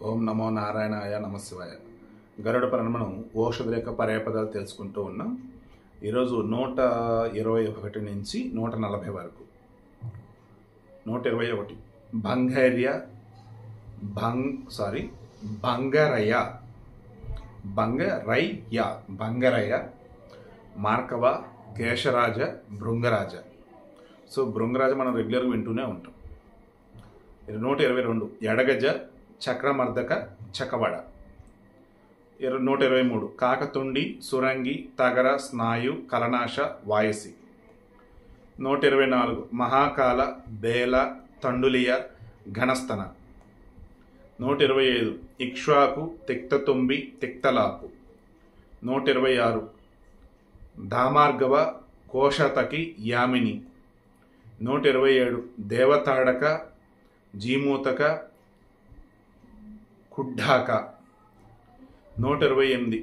ఓం నమో నారాయణాయ నమశివాయ గరుడ మనం ఓషధుల యొక్క పర్యాపదాలు తెలుసుకుంటూ ఉన్నాం ఈరోజు నూట ఇరవై ఒకటి నుంచి నూట నలభై వరకు నూట ఇరవై ఒకటి బంగర్య భంగ్ సారీ బంగరయ బంగరయ్య బంగరయ్య మార్కవ కేశరాజ భృంగరాజ సో భృంగరాజ మనం రెగ్యులర్గా వింటూనే ఉంటాం ఇది నూట ఇరవై రెండు ఎడగజ చక్రమర్దక చకవడ ఇర నూట ఇరవై మూడు కాకతుండి సురంగి తగర స్నాయు కలనాశ వాయసి నూట ఇరవై నాలుగు మహాకాల బేల తండులియ ఘనస్తన నూట ఇరవై ఐదు ఇక్ష్వాకు తిక్తతుంబి తిక్తలాపు నూట ఇరవై ఆరు దామార్గవ కోశతకి యామిని నూట ఇరవై ఏడు దేవతాడక జీమూతక కుడ్డాక నూట ఇరవై ఎనిమిది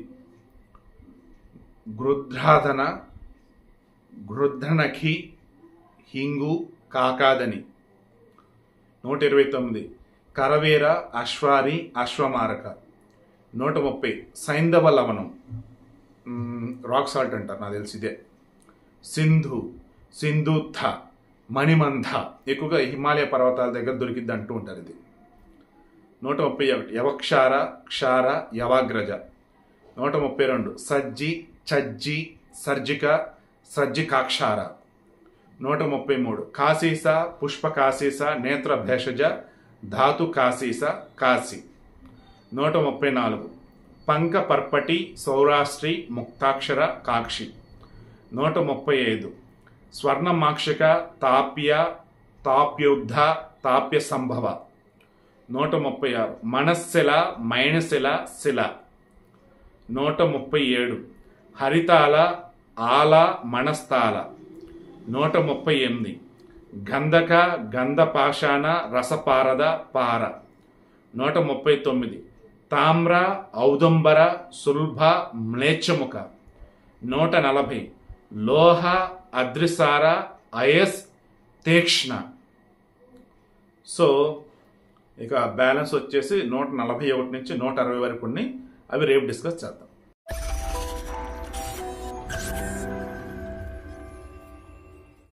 గృధ్రాధన గృధ్రనఖి హింగు కాకాదని నూట ఇరవై తొమ్మిది కరవీర అశ్వారి అశ్వమారక నూట ముప్పై సైంధవ లవణం మ్, రాక్ సాల్ట్ అంటారు నాకు తెలిసి ఇదే సింధు సింధుత్థ మణిమంధ ఎక్కువగా హిమాలయ పర్వతాల దగ్గర దొరికిద్ది అంటూ ఉంటారు ఇది నూట ముప్పై ఒకటి యవక్షార క్షార యవాగ్రజ నూట ముప్పై రెండు సజ్జి చజ్జి సర్జిక సజ్జికాక్షార నూట ముప్పై మూడు కాశీస పుష్ప కాశీస నేత్ర భేషజ ధాతు కాశీస కాశీ నూట ముప్పై నాలుగు పంక పర్పటి సౌరాష్ట్రి ముక్తాక్షర కాక్షి నూట ముప్పై ఐదు స్వర్ణమాక్షిక తాప్య తాప్యుద్ధ తాప్య సంభవ నూట ముప్పై ఆరు మనశిల మైనశిల శిల నూట ముప్పై ఏడు హరితాల ఆల మనస్తాల నూట ముప్పై ఎనిమిది గంధక గంధపాషాణ రసపారద పార నూట ముప్పై తొమ్మిది తామ్ర ఔదంబర సుల్భ మ్లేచ్ఛముఖ నూట నలభై లోహ అద్రిసార అయస్ తీక్ష్ణ సో ఇక బ్యాలెన్స్ వచ్చేసి నూట నలభై ఒకటి నుంచి నూట అరవై వరకు ఉన్నాయి అవి రేపు డిస్కస్ చేద్దాం